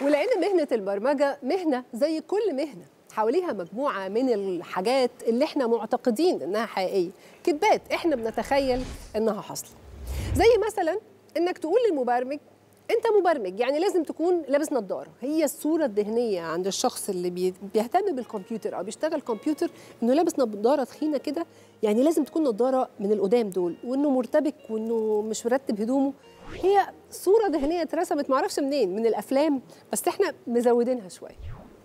ولان مهنه البرمجه مهنه زي كل مهنه حواليها مجموعه من الحاجات اللي احنا معتقدين انها حقيقيه كذبات احنا بنتخيل انها حاصله زي مثلا انك تقول للمبرمج انت مبرمج يعني لازم تكون لابس نظاره هي الصوره الذهنيه عند الشخص اللي بي- بيهتم بالكمبيوتر او بيشتغل كمبيوتر انه لابس نظاره تخينه كده يعني لازم تكون نظاره من القدام دول وانه مرتبك وانه مش مرتب هدومه هي صوره ذهنيه اترسمت معرفش منين من الافلام بس احنا مزودينها شويه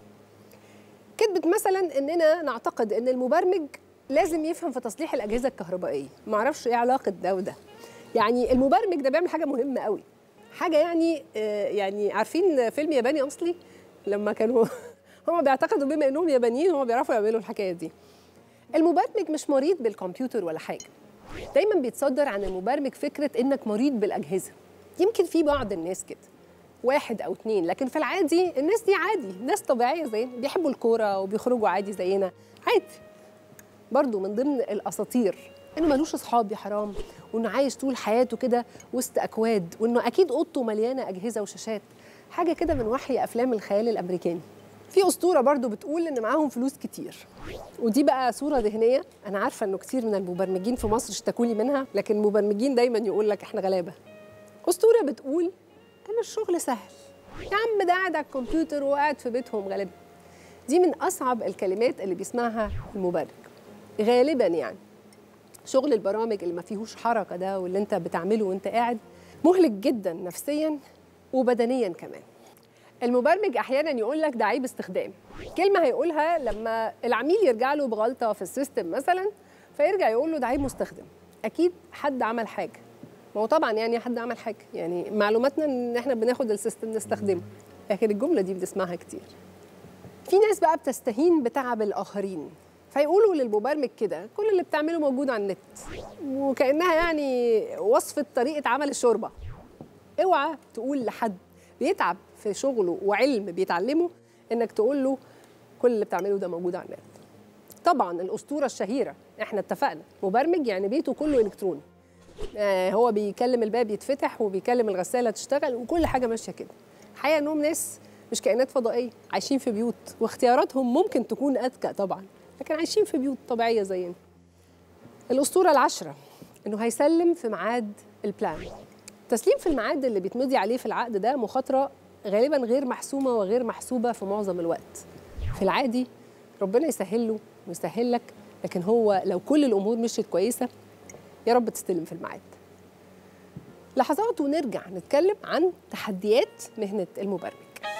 كذبة مثلا اننا نعتقد ان المبرمج لازم يفهم في تصليح الاجهزه الكهربائيه ما اعرفش ايه علاقه ده وده يعني المبرمج ده بيعمل حاجه مهمه قوي حاجه يعني آه، يعني عارفين فيلم ياباني اصلي لما كانوا هم بيعتقدوا بما انهم يابانيين هم بيعرفوا يعملوا الحكايه دي المبرمج مش مريض بالكمبيوتر ولا حاجه دايما بيتصدر عن المبرمج فكره انك مريض بالاجهزه يمكن في بعض الناس كده واحد او اتنين لكن في العادي الناس دي عادي ناس طبيعيه زينا بيحبوا الكوره وبيخرجوا عادي زينا عادي برضو من ضمن الاساطير انه ملوش اصحاب يا حرام وانه عايش طول حياته كده وسط اكواد وانه اكيد اوضته مليانه اجهزه وشاشات حاجه كده من وحي افلام الخيال الامريكاني في اسطوره برضو بتقول ان معاهم فلوس كتير ودي بقى صوره ذهنيه انا عارفه انه كتير من المبرمجين في مصر اشتكوا لي منها لكن المبرمجين دايما يقول لك احنا غلابه اسطوره بتقول ان الشغل سهل يا عم ده قاعد على الكمبيوتر وقاعد في بيتهم غالبا دي من اصعب الكلمات اللي بيسمعها المبرمج غالبا يعني شغل البرامج اللي ما فيهوش حركه ده واللي انت بتعمله وانت قاعد مهلك جدا نفسيا وبدنيا كمان المبرمج احيانا يقول لك ده عيب استخدام كلمه هيقولها لما العميل يرجع له بغلطه في السيستم مثلا فيرجع يقول له ده عيب مستخدم اكيد حد عمل حاجه ما هو طبعا يعني حد عمل حاجه يعني معلوماتنا ان احنا بناخد السيستم نستخدمه لكن الجمله دي بنسمعها كتير في ناس بقى بتستهين بتعب الاخرين فيقولوا للمبرمج كده كل اللي بتعمله موجود على النت وكانها يعني وصفه طريقه عمل الشوربه اوعى تقول لحد بيتعب في شغله وعلم بيتعلمه انك تقول له كل اللي بتعمله ده موجود على النت طبعا الاسطوره الشهيره احنا اتفقنا مبرمج يعني بيته كله الكتروني آه هو بيكلم الباب يتفتح وبيكلم الغساله تشتغل وكل حاجه ماشيه كده الحقيقه انهم ناس مش كائنات فضائيه عايشين في بيوت واختياراتهم ممكن تكون اذكى طبعا لكن عايشين في بيوت طبيعيه زينا الاسطوره العشره انه هيسلم في ميعاد البلان تسليم في الميعاد اللي بيتمضي عليه في العقد ده مخاطره غالبا غير محسومه وغير محسوبه في معظم الوقت في العادي ربنا يسهل له ويسهل لك لكن هو لو كل الامور مشيت كويسه يا رب تستلم في الميعاد لحظات ونرجع نتكلم عن تحديات مهنه المبرمج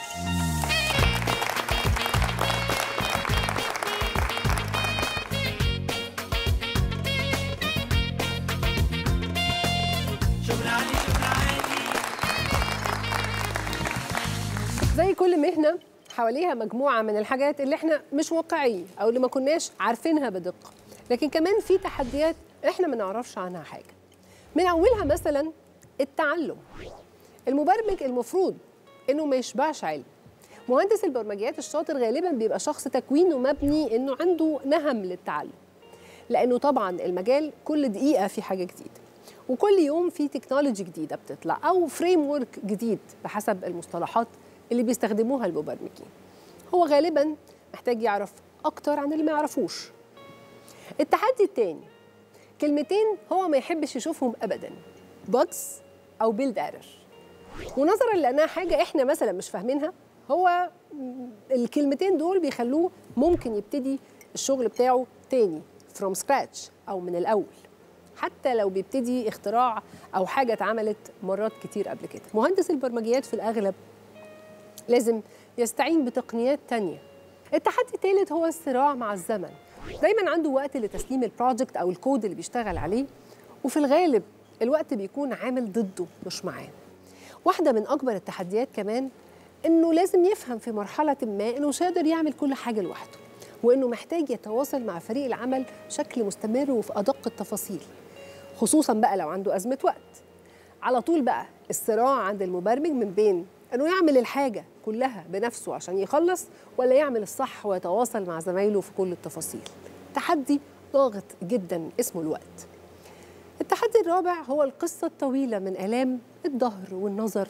زي كل مهنة حواليها مجموعة من الحاجات اللي احنا مش واقعية أو اللي ما كناش عارفينها بدقة لكن كمان في تحديات احنا ما نعرفش عنها حاجة من أولها مثلا التعلم المبرمج المفروض إنه ما يشبعش علم مهندس البرمجيات الشاطر غالبا بيبقى شخص تكوينه مبني إنه عنده نهم للتعلم لأنه طبعا المجال كل دقيقة في حاجة جديدة وكل يوم في تكنولوجي جديدة بتطلع أو فريم ورك جديد بحسب المصطلحات اللي بيستخدموها المبرمجين هو غالبا محتاج يعرف أكتر عن اللي ما يعرفوش التحدي التاني كلمتين هو ما يحبش يشوفهم أبدا bugs أو build error ونظرا لأنها حاجة إحنا مثلا مش فاهمينها هو الكلمتين دول بيخلوه ممكن يبتدي الشغل بتاعه تاني from scratch أو من الأول حتى لو بيبتدي اختراع أو حاجة اتعملت مرات كتير قبل كده مهندس البرمجيات في الأغلب لازم يستعين بتقنيات تانية التحدي الثالث هو الصراع مع الزمن دايما عنده وقت لتسليم البروجكت او الكود اللي بيشتغل عليه وفي الغالب الوقت بيكون عامل ضده مش معاه واحدة من أكبر التحديات كمان إنه لازم يفهم في مرحلة ما إنه مش قادر يعمل كل حاجة لوحده وإنه محتاج يتواصل مع فريق العمل بشكل مستمر وفي أدق التفاصيل خصوصا بقى لو عنده أزمة وقت على طول بقى الصراع عند المبرمج من بين انه يعمل الحاجه كلها بنفسه عشان يخلص ولا يعمل الصح ويتواصل مع زمايله في كل التفاصيل تحدي ضاغط جدا اسمه الوقت التحدي الرابع هو القصه الطويله من الام الظهر والنظر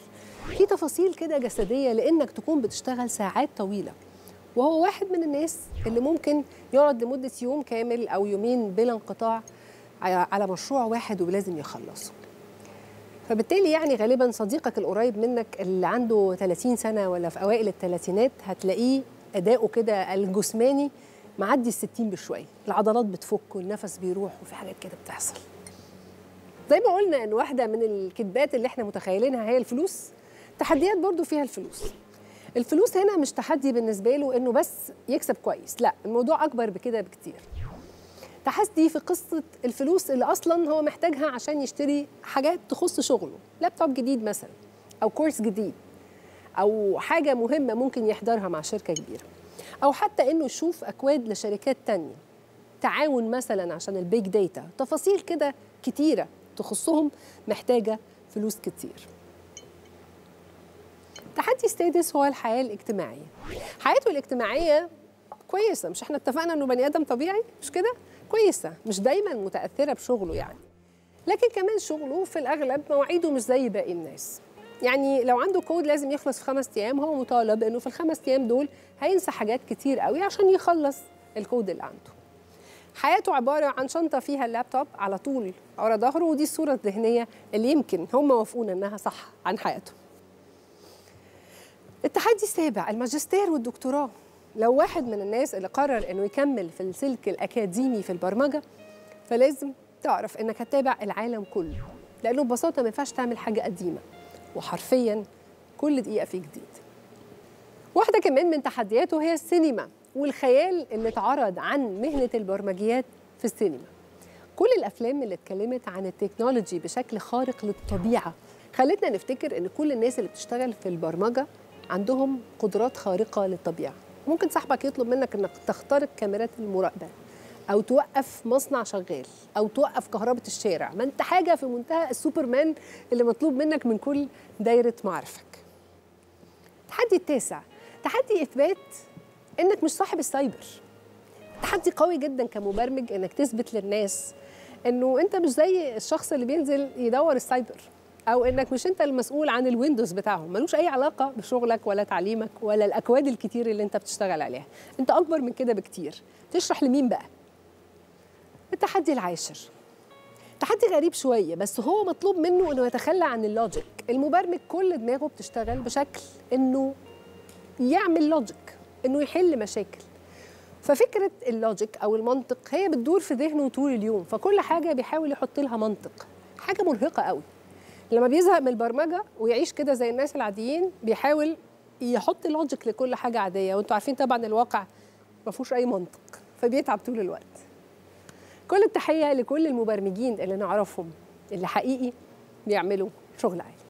في تفاصيل كده جسديه لانك تكون بتشتغل ساعات طويله وهو واحد من الناس اللي ممكن يقعد لمده يوم كامل او يومين بلا انقطاع على مشروع واحد ولازم يخلصه فبالتالي يعني غالبا صديقك القريب منك اللي عنده 30 سنه ولا في اوائل الثلاثينات هتلاقيه اداؤه كده الجسماني معدي ال 60 بشويه العضلات بتفك والنفس بيروح وفي حاجات كده بتحصل زي ما قلنا ان واحده من الكذبات اللي احنا متخيلينها هي الفلوس تحديات برضو فيها الفلوس الفلوس هنا مش تحدي بالنسبه له انه بس يكسب كويس لا الموضوع اكبر بكده بكتير تحدي في قصه الفلوس اللي اصلا هو محتاجها عشان يشتري حاجات تخص شغله لابتوب جديد مثلا او كورس جديد او حاجه مهمه ممكن يحضرها مع شركه كبيره او حتى انه يشوف اكواد لشركات تانية تعاون مثلا عشان البيج داتا تفاصيل كده كتيره تخصهم محتاجه فلوس كتير التحدي السادس هو الحياه الاجتماعيه حياته الاجتماعيه كويسه مش احنا اتفقنا انه بني ادم طبيعي مش كده كويسه مش دايما متاثره بشغله يعني لكن كمان شغله في الاغلب مواعيده مش زي باقي الناس يعني لو عنده كود لازم يخلص في خمس ايام هو مطالب انه في الخمس ايام دول هينسى حاجات كتير قوي عشان يخلص الكود اللي عنده حياته عباره عن شنطه فيها اللابتوب على طول ورا ظهره ودي الصوره الذهنيه اللي يمكن هم وافقونا انها صح عن حياته التحدي السابع الماجستير والدكتوراه لو واحد من الناس اللي قرر انه يكمل في السلك الاكاديمي في البرمجه فلازم تعرف انك هتتابع العالم كله لانه ببساطه ما ينفعش تعمل حاجه قديمه وحرفيا كل دقيقه في جديد واحده كمان من تحدياته هي السينما والخيال اللي اتعرض عن مهنه البرمجيات في السينما كل الافلام اللي اتكلمت عن التكنولوجي بشكل خارق للطبيعه خلتنا نفتكر ان كل الناس اللي بتشتغل في البرمجه عندهم قدرات خارقه للطبيعه ممكن صاحبك يطلب منك انك تخترق كاميرات المراقبه او توقف مصنع شغال او توقف كهرباء الشارع ما انت حاجه في منتهى السوبرمان اللي مطلوب منك من كل دايره معارفك التحدي التاسع تحدي اثبات انك مش صاحب السايبر تحدي قوي جدا كمبرمج انك تثبت للناس انه انت مش زي الشخص اللي بينزل يدور السايبر او انك مش انت المسؤول عن الويندوز بتاعهم ملوش اي علاقه بشغلك ولا تعليمك ولا الاكواد الكتير اللي انت بتشتغل عليها انت اكبر من كده بكتير تشرح لمين بقى التحدي العاشر تحدي غريب شويه بس هو مطلوب منه انه يتخلى عن اللوجيك المبرمج كل دماغه بتشتغل بشكل انه يعمل لوجيك انه يحل مشاكل ففكره اللوجيك او المنطق هي بتدور في ذهنه طول اليوم فكل حاجه بيحاول يحط لها منطق حاجه مرهقه قوي لما بيزهق من البرمجه ويعيش كده زي الناس العاديين بيحاول يحط لوجيك لكل حاجه عاديه وانتوا عارفين طبعا الواقع ما فيهوش اي منطق فبيتعب طول الوقت كل التحيه لكل المبرمجين اللي نعرفهم اللي حقيقي بيعملوا شغل عالي